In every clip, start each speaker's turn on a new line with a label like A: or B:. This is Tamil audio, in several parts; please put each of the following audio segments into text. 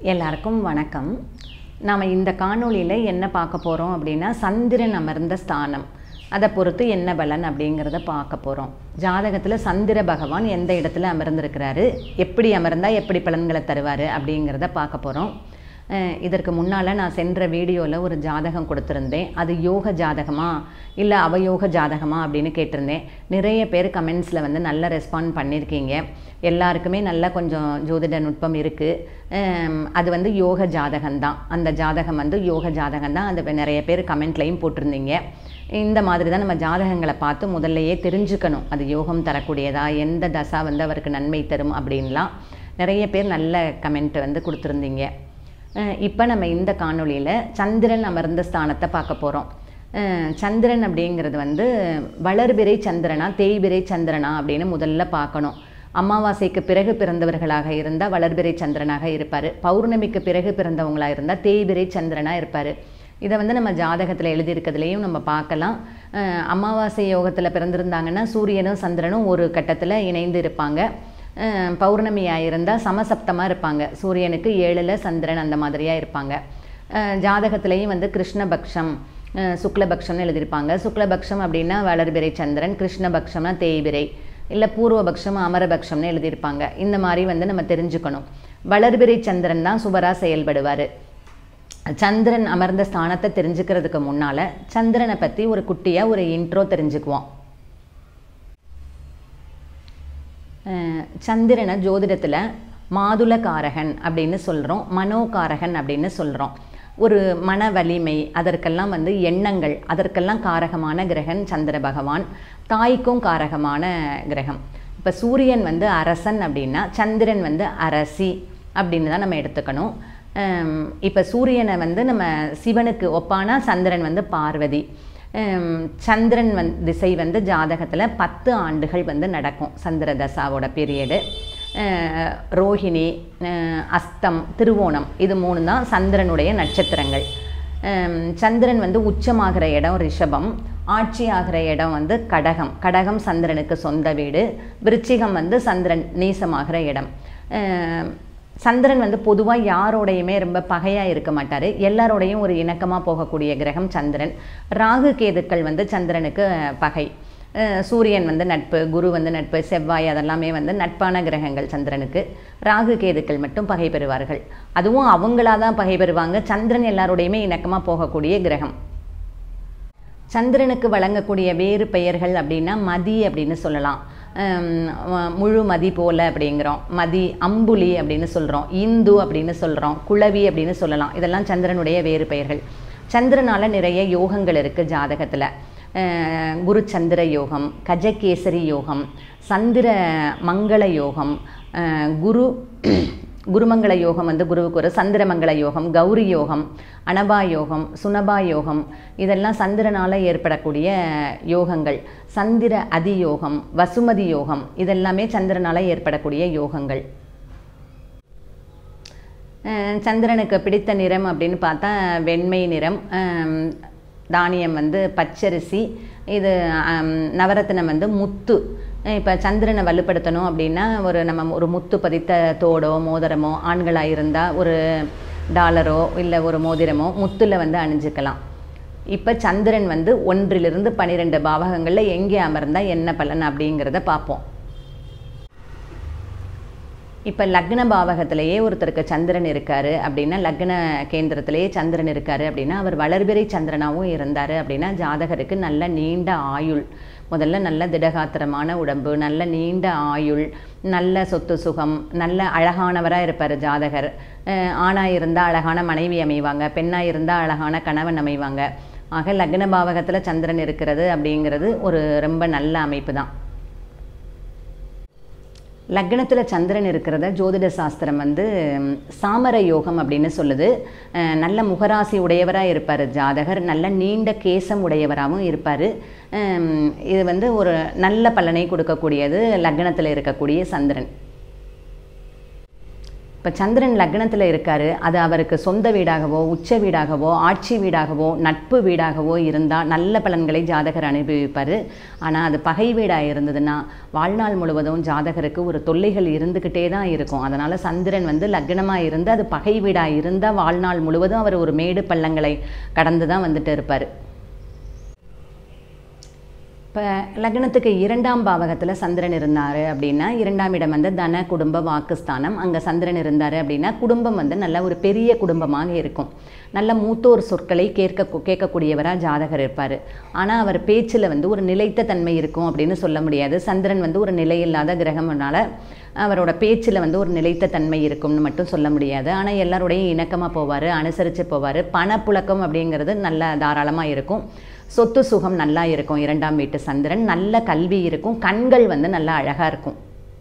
A: எல்லாருக்கும் வணக்கம் நாம் இந்த காணொளியில் என்ன பார்க்க போகிறோம் அப்படின்னா சந்திரன் அமர்ந்த ஸ்தானம் அதை பொறுத்து என்ன பலன் அப்படிங்கிறத பார்க்க போகிறோம் ஜாதகத்தில் சந்திர பகவான் எந்த இடத்துல அமர்ந்திருக்கிறாரு எப்படி அமர்ந்தால் எப்படி பலன்களை தருவார் அப்படிங்கிறத பார்க்க போகிறோம் அஹ் இதற்கு முன்னால் நான் சென்ற வீடியோவில் ஒரு ஜாதகம் கொடுத்துருந்தேன் அது யோக ஜாதகமா இல்லை அவயோக ஜாதகமா அப்படின்னு கேட்டிருந்தேன் நிறைய பேர் கமெண்ட்ஸில் வந்து நல்ல ரெஸ்பாண்ட் பண்ணியிருக்கீங்க எல்லாருக்குமே நல்ல கொஞ்சம் ஜோதிட நுட்பம் இருக்குது அது வந்து யோக ஜாதகம்தான் அந்த ஜாதகம் வந்து யோக ஜாதகம் தான் அது நிறைய பேர் கமெண்ட்லையும் போட்டிருந்தீங்க இந்த மாதிரி தான் நம்ம ஜாதகங்களை பார்த்து முதல்லையே தெரிஞ்சுக்கணும் அது யோகம் தரக்கூடியதா எந்த தசா வந்து அவருக்கு நன்மை தரும் அப்படின்லாம் நிறைய பேர் நல்ல கமெண்ட் வந்து கொடுத்துருந்தீங்க இப்போ நம்ம இந்த காணொளியில் சந்திரன் அமர்ந்த ஸ்தானத்தை பார்க்க போகிறோம் சந்திரன் அப்படிங்கிறது வந்து வளர்பிறை சந்திரனா தேய்பிறை சந்திரனா அப்படின்னு முதல்ல பார்க்கணும் அமாவாசைக்கு பிறகு பிறந்தவர்களாக இருந்தால் வளர்பிறை சந்திரனாக இருப்பார் பௌர்ணமிக்கு பிறகு பிறந்தவங்களாக இருந்தால் தேய்பிறை சந்திரனாக இருப்பார் இதை வந்து நம்ம ஜாதகத்தில் எழுதியிருக்கிறதுலையும் நம்ம பார்க்கலாம் அஹ் அமாவாசை யோகத்தில் பிறந்திருந்தாங்கன்னா சூரியனும் சந்திரனும் ஒரு கட்டத்தில் இணைந்து இருப்பாங்க அஹ் பௌர்ணமியாக இருந்தால் சமசப்தமாக இருப்பாங்க சூரியனுக்கு ஏழில் சந்திரன் அந்த மாதிரியாக இருப்பாங்க அஹ் ஜாதகத்திலையும் வந்து கிருஷ்ணபக்ஷம் அஹ் சுக்லபக்ஷம்னு எழுதியிருப்பாங்க சுக்லபக்ஷம் அப்படின்னா வளர்பிறை சந்திரன் கிருஷ்ணபக்ஷம்னா தேய்பிறை இல்லை பூர்வபக்ஷம் அமரபக்ஷம்னு எழுதியிருப்பாங்க இந்த மாதிரி வந்து நம்ம தெரிஞ்சுக்கணும் வளர்பிறை சந்திரன் தான் சுவராக செயல்படுவார் சந்திரன் அமர்ந்த ஸ்தானத்தை தெரிஞ்சுக்கிறதுக்கு முன்னால் சந்திரனை பற்றி ஒரு குட்டியாக ஒரு இன்ட்ரோ தெரிஞ்சுக்குவோம் அஹ் சந்திரனை ஜோதிடத்தில் மாதுளகாரகன் அப்படின்னு சொல்கிறோம் மனோகாரகன் அப்படின்னு சொல்கிறோம் ஒரு மன வலிமை அதற்கெல்லாம் வந்து எண்ணங்கள் அதற்கெல்லாம் காரகமான கிரகன் சந்திர பகவான் தாய்க்கும் காரகமான கிரகம் இப்போ சூரியன் வந்து அரசன் அப்படின்னா சந்திரன் வந்து அரசி அப்படின்னு தான் நம்ம எடுத்துக்கணும் இப்போ சூரியனை வந்து நம்ம சிவனுக்கு ஒப்பானா சந்திரன் வந்து பார்வதி சந்திரன் வந் திசை வந்து ஜாதகத்தில் பத்து ஆண்டுகள் வந்து நடக்கும் சந்திர தசாவோட பீரியடு ரோஹிணி அஸ்தம் திருவோணம் இது மூணு தான் சந்திரனுடைய நட்சத்திரங்கள் சந்திரன் வந்து உச்சமாகிற இடம் ரிஷபம் ஆட்சி ஆகிற இடம் வந்து கடகம் கடகம் சந்திரனுக்கு சொந்த வீடு விருச்சிகம் வந்து சந்திரன் நீசமாகிற இடம் சந்திரன் வந்து பொதுவாக யாரோடையுமே ரொம்ப பகையாக இருக்க மாட்டார் எல்லாரோடையும் ஒரு இணக்கமாக போகக்கூடிய கிரகம் சந்திரன் ராகு கேதுக்கள் வந்து சந்திரனுக்கு பகை சூரியன் வந்து நட்பு குரு வந்து நட்பு செவ்வாய் அதெல்லாமே வந்து நட்பான கிரகங்கள் சந்திரனுக்கு ராகு கேதுக்கள் மட்டும் பகை பெறுவார்கள் அதுவும் அவங்களா தான் பகை பெறுவாங்க சந்திரன் எல்லாரோடையுமே இணக்கமாக போகக்கூடிய கிரகம் சந்திரனுக்கு வழங்கக்கூடிய வேறு பெயர்கள் அப்படின்னா மதி அப்படின்னு சொல்லலாம் முழு மதி போல அப்படிங்கிறோம் மதி அம்புலி அப்படின்னு சொல்கிறோம் இந்து அப்படின்னு சொல்கிறோம் குளவி அப்படின்னு சொல்லலாம் இதெல்லாம் சந்திரனுடைய வேறு பெயர்கள் சந்திரனால் நிறைய யோகங்கள் இருக்குது ஜாதகத்தில் குரு சந்திர யோகம் கஜகேசரி யோகம் சந்திர மங்கள யோகம் குரு குருமங்கள யோகம் வந்து குருவுக்கு ஒரு சந்திரமங்கள யோகம் கௌரி யோகம் அனபா யோகம் சுனபா யோகம் இதெல்லாம் சந்திரனால் ஏற்படக்கூடிய யோகங்கள் சந்திர அதியோகம் வசுமதி யோகம் இதெல்லாமே சந்திரனால் ஏற்படக்கூடிய யோகங்கள் சந்திரனுக்கு பிடித்த நிறம் அப்படின்னு பார்த்தா வெண்மை நிறம் தானியம் வந்து பச்சரிசி இது நவரத்தினம் வந்து முத்து இப்போ சந்திரனை வலுப்படுத்தணும் அப்படின்னா ஒரு நம்ம ஒரு முத்து பதித்த தோடோ மோதிரமோ ஆண்களாக இருந்தால் ஒரு டாலரோ இல்லை ஒரு மோதிரமோ முத்தில் வந்து அணிஞ்சுக்கலாம் இப்போ சந்திரன் வந்து ஒன்றிலிருந்து பன்னிரெண்டு பாவகங்களில் எங்கே அமர்ந்தால் என்ன பலன் அப்படிங்கிறத பார்ப்போம் இப்போ லக்ன பாவகத்திலேயே ஒருத்தருக்கு சந்திரன் இருக்கார் அப்படின்னா லக்ன கேந்திரத்திலேயே சந்திரன் இருக்கார் அப்படின்னா அவர் வளர்பிறை சந்திரனாகவும் இருந்தார் அப்படின்னா ஜாதகருக்கு நல்ல நீண்ட ஆயுள் முதல்ல நல்ல திடகாத்திரமான உடம்பு நல்ல நீண்ட ஆயுள் நல்ல சொத்து சுகம் நல்ல அழகானவராக இருப்பார் ஜாதகர் ஆணாக இருந்தால் அழகான மனைவி அமைவாங்க பெண்ணாக இருந்தால் அழகான கணவன் அமைவாங்க ஆக லக்ன பாவகத்தில் சந்திரன் இருக்கிறது அப்படிங்கிறது ஒரு ரொம்ப நல்ல அமைப்பு தான் லக்னத்தில் சந்திரன் இருக்கிறத ஜோதிட சாஸ்திரம் வந்து சாமர யோகம் அப்படின்னு சொல்லுது நல்ல முகராசி உடையவராக இருப்பார் ஜாதகர் நல்ல நீண்ட கேசம் உடையவராகவும் இருப்பார் இது வந்து ஒரு நல்ல பலனை கொடுக்கக்கூடியது லக்னத்தில் இருக்கக்கூடிய சந்திரன் இப்போ சந்திரன் லக்னத்தில் இருக்காரு அது அவருக்கு சொந்த வீடாகவோ உச்ச வீடாகவோ ஆட்சி வீடாகவோ நட்பு வீடாகவோ இருந்தால் நல்ல பலன்களை ஜாதகர் அனுபவிப்பார் ஆனால் அது பகை வீடாக இருந்ததுன்னா வாழ்நாள் முழுவதும் ஜாதகருக்கு ஒரு தொல்லைகள் இருந்துக்கிட்டே தான் இருக்கும் அதனால் சந்திரன் வந்து லக்னமாக இருந்து அது பகை வீடாக இருந்தால் வாழ்நாள் முழுவதும் அவர் ஒரு மேடு பள்ளங்களை கடந்து தான் வந்துட்டு இருப்பார் இப்போ லக்னத்துக்கு இரண்டாம் பாவகத்தில் சந்திரன் இருந்தார் அப்படின்னா இரண்டாம் இடம் வந்து தன குடும்ப வாக்குஸ்தானம் அங்கே சந்திரன் இருந்தார் அப்படின்னா குடும்பம் வந்து நல்ல ஒரு பெரிய குடும்பமாக இருக்கும் நல்ல மூத்தோர் சொற்களை கேட்க கேட்கக்கூடியவராக ஜாதகர் இருப்பார் ஆனால் அவர் பேச்சில் வந்து ஒரு நிலைத்த தன்மை இருக்கும் அப்படின்னு சொல்ல முடியாது சந்திரன் வந்து ஒரு நிலையில்லாத கிரகம்னால அவரோட பேச்சில் வந்து ஒரு நிலைத்த தன்மை இருக்கும்னு மட்டும் சொல்ல முடியாது ஆனால் எல்லாரோடையும் இணக்கமாக போவார் அனுசரித்து போவார் பணப்புழக்கம் அப்படிங்கிறது நல்ல தாராளமாக இருக்கும் சொத்து சுகம் நல்லா இருக்கும் இரண்டாம் வீட்டு சந்திரன் நல்ல கல்வி இருக்கும் கண்கள் வந்து நல்லா அழகாக இருக்கும்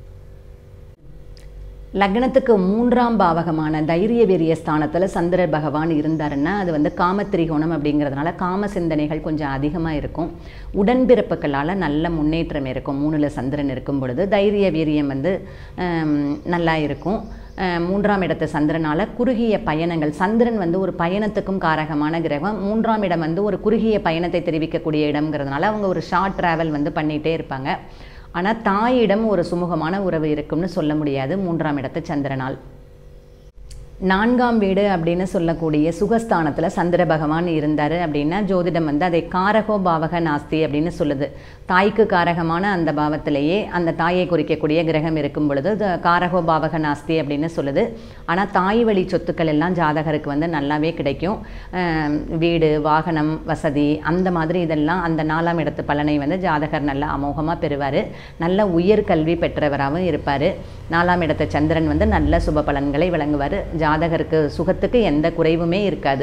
A: லக்னத்துக்கு மூன்றாம் பாவகமான தைரிய வீரிய ஸ்தானத்தில் சந்திர பகவான் இருந்தாருன்னா அது வந்து காமத்திரிகோணம் அப்படிங்கிறதுனால காம சிந்தனைகள் கொஞ்சம் அதிகமாக இருக்கும் உடன்பிறப்புகளால் நல்ல முன்னேற்றம் இருக்கும் மூணில் சந்திரன் இருக்கும் பொழுது தைரிய வீரியம் வந்து நல்லா இருக்கும் மூன்றாம் இடத்து சந்திரனால் குறுகிய பயணங்கள் சந்திரன் வந்து ஒரு பயணத்துக்கும் காரகமான கிரகம் மூன்றாம் இடம் வந்து ஒரு குறுகிய பயணத்தை தெரிவிக்கக்கூடிய இடம்ங்கிறதுனால அவங்க ஒரு ஷார்ட் ட்ராவல் வந்து பண்ணிகிட்டே இருப்பாங்க ஆனால் தாயிடம் ஒரு சுமூகமான உறவு இருக்கும்னு சொல்ல முடியாது மூன்றாம் இடத்து சந்திரனால் நான்காம் வீடு அப்படின்னு சொல்லக்கூடிய சுகஸ்தானத்தில் சந்திர பகவான் இருந்தார் அப்படின்னா ஜோதிடம் வந்து அதை காரகோ பாவக நாஸ்தி அப்படின்னு சொல்லுது தாய்க்கு காரகமான அந்த பாவத்திலேயே அந்த தாயை குறிக்கக்கூடிய கிரகம் இருக்கும் பொழுது அது காரகோ பாவக நாஸ்தி அப்படின்னு சொல்லுது ஆனால் தாய் வழி சொத்துக்கள் எல்லாம் ஜாதகருக்கு வந்து நல்லாவே கிடைக்கும் வீடு வாகனம் வசதி அந்த மாதிரி இதெல்லாம் அந்த நாலாம் இடத்து பலனை வந்து ஜாதகர் நல்லா அமோகமாக பெறுவார் நல்ல உயர் கல்வி பெற்றவராகவும் இருப்பார் நாலாம் இடத்த சந்திரன் வந்து நல்ல சுப பலன்களை வழங்குவார் ஜாதகருக்கு சுகத்துக்கு எந்த குறைவுமே இருக்காது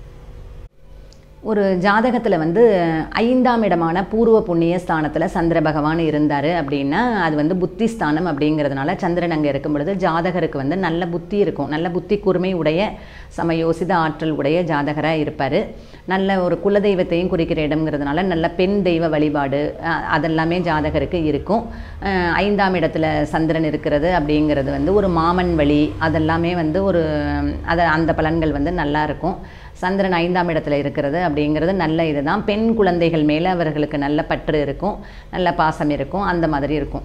A: ஒரு ஜாதகத்தில் வந்து ஐந்தாம் இடமான பூர்வ புண்ணிய ஸ்தானத்தில் சந்திர பகவான் இருந்தார் அப்படின்னா அது வந்து புத்தி ஸ்தானம் அப்படிங்கிறதுனால சந்திரன் அங்கே இருக்கும் பொழுது ஜாதகருக்கு வந்து நல்ல புத்தி இருக்கும் நல்ல புத்தி கூர்மை உடைய சமயோசித ஆற்றல் உடைய ஜாதகராக இருப்பார் நல்ல ஒரு குலதெய்வத்தையும் குறிக்கிற இடம்ங்கிறதுனால நல்ல பெண் தெய்வ வழிபாடு அதெல்லாமே ஜாதகருக்கு இருக்கும் ஐந்தாம் இடத்துல சந்திரன் இருக்கிறது அப்படிங்கிறது வந்து ஒரு மாமன் வழி அதெல்லாமே வந்து ஒரு அதை அந்த பலன்கள் வந்து நல்லா இருக்கும் சந்திரன் ஐந்தாம் இடத்துல இருக்கிறது அப்படிங்கிறது நல்ல இதுதான் பெண் குழந்தைகள் மேலே அவர்களுக்கு நல்ல பற்று இருக்கும் நல்ல பாசம் இருக்கும் அந்த மாதிரி இருக்கும்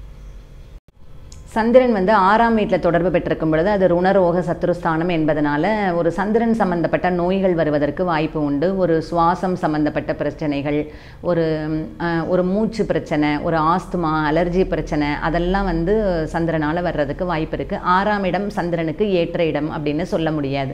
A: சந்திரன் வந்து ஆறாம் வீட்டில் தொடர்பு பெற்றிருக்கும் பொழுது அது ருணரோக சத்ருஸ்தானம் என்பதனால ஒரு சந்திரன் சம்பந்தப்பட்ட நோய்கள் வருவதற்கு வாய்ப்பு உண்டு ஒரு சுவாசம் சம்பந்தப்பட்ட பிரச்சனைகள் ஒரு ஒரு மூச்சு பிரச்சனை ஒரு ஆஸ்துமா அலர்ஜி பிரச்சனை அதெல்லாம் வந்து சந்திரனால் வர்றதுக்கு வாய்ப்பு இருக்குது ஆறாம் இடம் சந்திரனுக்கு ஏற்ற இடம் அப்படின்னு சொல்ல முடியாது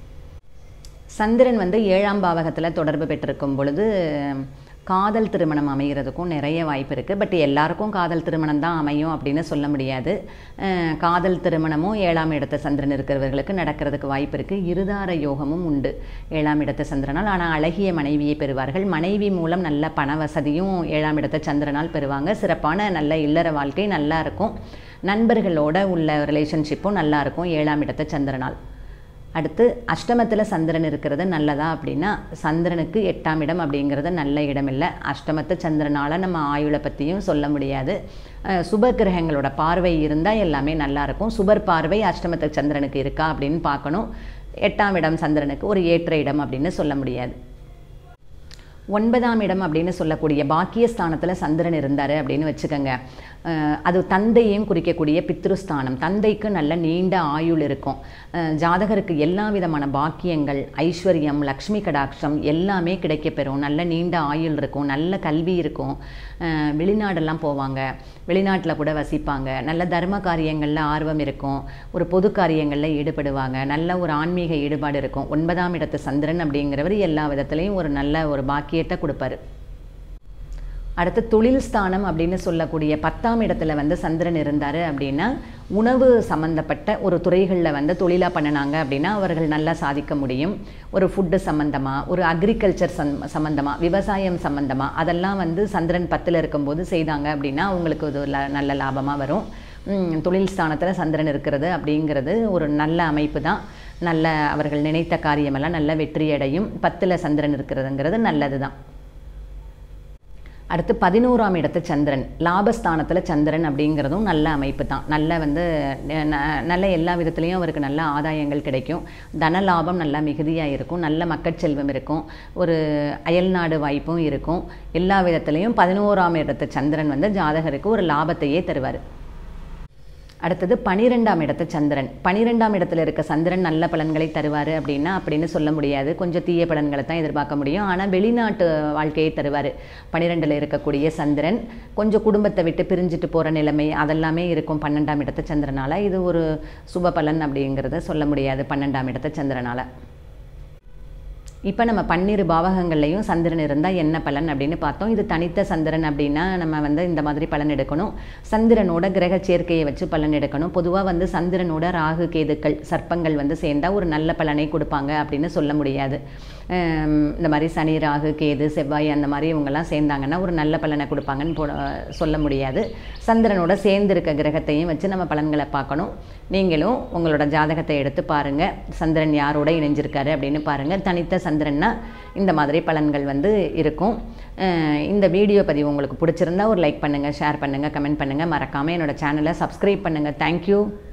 A: சந்திரன் வந்து ஏழாம் பாவகத்தில் தொடர்பு பெற்றிருக்கும் பொழுது காதல் திருமணம் அமைகிறதுக்கும் நிறைய வாய்ப்பு இருக்குது பட் எல்லாருக்கும் காதல் திருமணம் தான் அமையும் அப்படின்னு சொல்ல முடியாது காதல் திருமணமும் ஏழாம் இடத்த சந்திரன் இருக்கிறவர்களுக்கு நடக்கிறதுக்கு வாய்ப்பு இருக்குது இருதார யோகமும் உண்டு ஏழாம் இடத்த சந்திரனால் ஆனால் அழகிய மனைவியை பெறுவார்கள் மனைவி மூலம் நல்ல பண வசதியும் ஏழாம் இடத்த சந்திரனால் பெறுவாங்க சிறப்பான நல்ல இல்லற வாழ்க்கை நல்லா இருக்கும் நண்பர்களோட உள்ள ரிலேஷன்ஷிப்பும் நல்லா இருக்கும் ஏழாம் இடத்த சந்திரனால் அடுத்து அஷ்டமத்தில் சந்திரன் இருக்கிறது நல்லதா அப்படின்னா சந்திரனுக்கு எட்டாம் இடம் அப்படிங்கிறது நல்ல இடம் இல்லை அஷ்டமத்து சந்திரனால் நம்ம ஆயுளை பற்றியும் சொல்ல முடியாது சுப கிரகங்களோட பார்வை இருந்தால் எல்லாமே நல்லாயிருக்கும் சுபர் பார்வை அஷ்டமத்து சந்திரனுக்கு இருக்கா அப்படின்னு பார்க்கணும் எட்டாம் இடம் சந்திரனுக்கு ஒரு ஏற்ற இடம் அப்படின்னு சொல்ல முடியாது ஒன்பதாம் இடம் அப்படின்னு சொல்லக்கூடிய பாக்கியஸ்தானத்தில் சந்திரன் இருந்தார் அப்படின்னு வச்சுக்கோங்க அது தந்தையும் குறிக்கக்கூடிய பித்ருஸ்தானம் தந்தைக்கு நல்ல நீண்ட ஆயுள் இருக்கும் ஜாதகருக்கு எல்லா விதமான பாக்கியங்கள் ஐஸ்வர்யம் லக்ஷ்மி கடாட்சம் எல்லாமே கிடைக்கப்பெறும் நல்ல நீண்ட ஆயுள் இருக்கும் நல்ல கல்வி இருக்கும் வெளிநாடெல்லாம் போவாங்க வெளிநாட்டில் கூட வசிப்பாங்க நல்ல தர்ம காரியங்களில் ஆர்வம் இருக்கும் ஒரு பொது காரியங்களில் ஈடுபடுவாங்க நல்ல ஒரு ஆன்மீக ஈடுபாடு இருக்கும் ஒன்பதாம் இடத்து சந்திரன் அப்படிங்கிறவர் எல்லா விதத்துலேயும் ஒரு நல்ல ஒரு பாக்கியத்தை கொடுப்பாரு அடுத்து தொழில் ஸ்தானம் அப்படின்னு சொல்லக்கூடிய பத்தாம் இடத்துல வந்து சந்திரன் இருந்தார் அப்படின்னா உணவு சம்மந்தப்பட்ட ஒரு துறைகளில் வந்து தொழிலாக பண்ணினாங்க அப்படின்னா அவர்கள் நல்லா சாதிக்க முடியும் ஒரு ஃபுட்டு சம்மந்தமாக ஒரு அக்ரிகல்ச்சர் சம் சம்மந்தமாக விவசாயம் சம்மந்தமாக அதெல்லாம் வந்து சந்திரன் பத்தில் இருக்கும்போது செய்தாங்க அப்படின்னா அவங்களுக்கு இது நல்ல லாபமாக வரும் தொழில் ஸ்தானத்தில் சந்திரன் இருக்கிறது அப்படிங்கிறது ஒரு நல்ல அமைப்பு தான் நல்ல அவர்கள் நினைத்த காரியமெல்லாம் நல்ல வெற்றியடையும் பத்தில் சந்திரன் இருக்கிறதுங்கிறது நல்லது தான் அடுத்து பதினோராம் இடத்து சந்திரன் லாபஸ்தானத்தில் சந்திரன் அப்படிங்கிறதும் நல்ல அமைப்பு தான் நல்ல வந்து ந- ந- நல்ல எல்லா விதத்துலேயும் அவருக்கு நல்ல ஆதாயங்கள் கிடைக்கும் தன லாபம் நல்லா மிகுதியாக இருக்கும் நல்ல மக்கட்செல்வம் இருக்கும் ஒரு அயல்நாடு வாய்ப்பும் இருக்கும் எல்லா விதத்துலேயும் பதினோராம் இடத்து சந்திரன் வந்து ஜாதகருக்கு ஒரு லாபத்தையே தருவார் அடுத்தது பனிரெண்டாம் இடத்து சந்திரன் பனிரெண்டாம் இடத்துல இருக்க சந்திரன் நல்ல பலன்களை தருவார் அப்படின்னா அப்படின்னு சொல்ல முடியாது கொஞ்சம் தீய பலன்களை தான் எதிர்பார்க்க முடியும் ஆனால் வெளிநாட்டு வாழ்க்கையை தருவார் பனிரெண்டில் இருக்கக்கூடிய சந்திரன் கொஞ்சம் குடும்பத்தை விட்டு பிரிஞ்சுட்டு போகிற நிலைமை அதெல்லாமே இருக்கும் பன்னெண்டாம் இடத்து சந்திரனால் இது ஒரு சுப பலன் அப்படிங்கிறத சொல்ல முடியாது பன்னெண்டாம் இடத்து சந்திரனால் இப்போ நம்ம பன்னிரு பாவகங்கள்லையும் சந்திரன் இருந்தால் என்ன பலன் அப்படின்னு பார்த்தோம் இது தனித்த சந்திரன் அப்படின்னா நம்ம வந்து இந்த மாதிரி பலன் எடுக்கணும் சந்திரனோட கிரக சேர்க்கையை வச்சு பலன் எடுக்கணும் பொதுவாக வந்து சந்திரனோட ராகு கேதுக்கள் சர்ப்பங்கள் வந்து சேர்ந்தால் ஒரு நல்ல பலனை கொடுப்பாங்க அப்படின்னு சொல்ல முடியாது ஹம், இந்த மாதிரி சனி ராகு கேது செவ்வாய் அந்த மாதிரி இவங்கெல்லாம் சேர்ந்தாங்கன்னா ஒரு நல்ல பலனை கொடுப்பாங்கன்னு போ சொல்ல முடியாது சந்திரனோட சேர்ந்திருக்க கிரகத்தையும் வச்சு நம்ம பலன்களை பார்க்கணும் நீங்களும் உங்களோட ஜாதகத்தை எடுத்து பாருங்கள் சந்திரன் யாரோட இணைஞ்சிருக்காரு அப்படின்னு பாருங்கள் தனித்த சந்திரன்னா இந்த மாதிரி பலன்கள் வந்து இருக்கும் அஹ் இந்த வீடியோ பதிவு உங்களுக்கு பிடிச்சிருந்தா ஒரு லைக் பண்ணுங்கள் ஷேர் பண்ணுங்கள் கமெண்ட் பண்ணுங்கள் மறக்காமல் என்னோட சேனலை சப்ஸ்கிரைப் பண்ணுங்கள் தேங்க்யூ